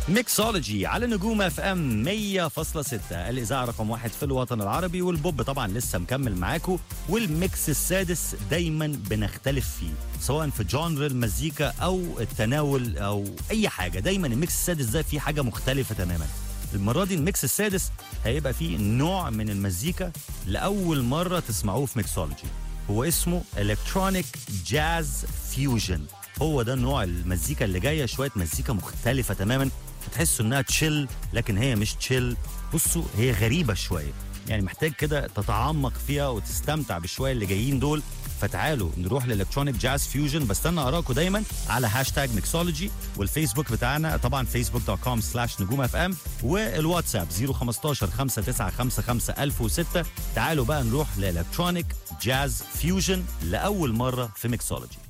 ميكسولوجي على نجوم اف ام 100.6 الاذاعه رقم واحد في الوطن العربي والبوب طبعا لسه مكمل معاكم والميكس السادس دايما بنختلف فيه سواء في جانر المزيكا او التناول او اي حاجه دايما الميكس السادس ده فيه حاجه مختلفه تماما المره دي الميكس السادس هيبقى فيه نوع من المزيكا لاول مره تسمعوه في ميكسولوجي هو اسمه الكترونيك جاز فيوجن هو ده نوع المزيكا اللي جايه شويه مزيكا مختلفه تماما تحسوا انها تشيل لكن هي مش تشيل بصوا هي غريبه شويه يعني محتاج كده تتعمق فيها وتستمتع بالشويه اللي جايين دول فتعالوا نروح للكترونيك جاز فيوجن بستنى اراكم دايما على هاشتاج ميكسولوجي والفيسبوك بتاعنا طبعا فيسبوك دوت كوم سلاش نجوم اف ام والواتساب 015 5955 1006 تعالوا بقى نروح للكترونيك جاز فيوجن لاول مره في ميكسولوجي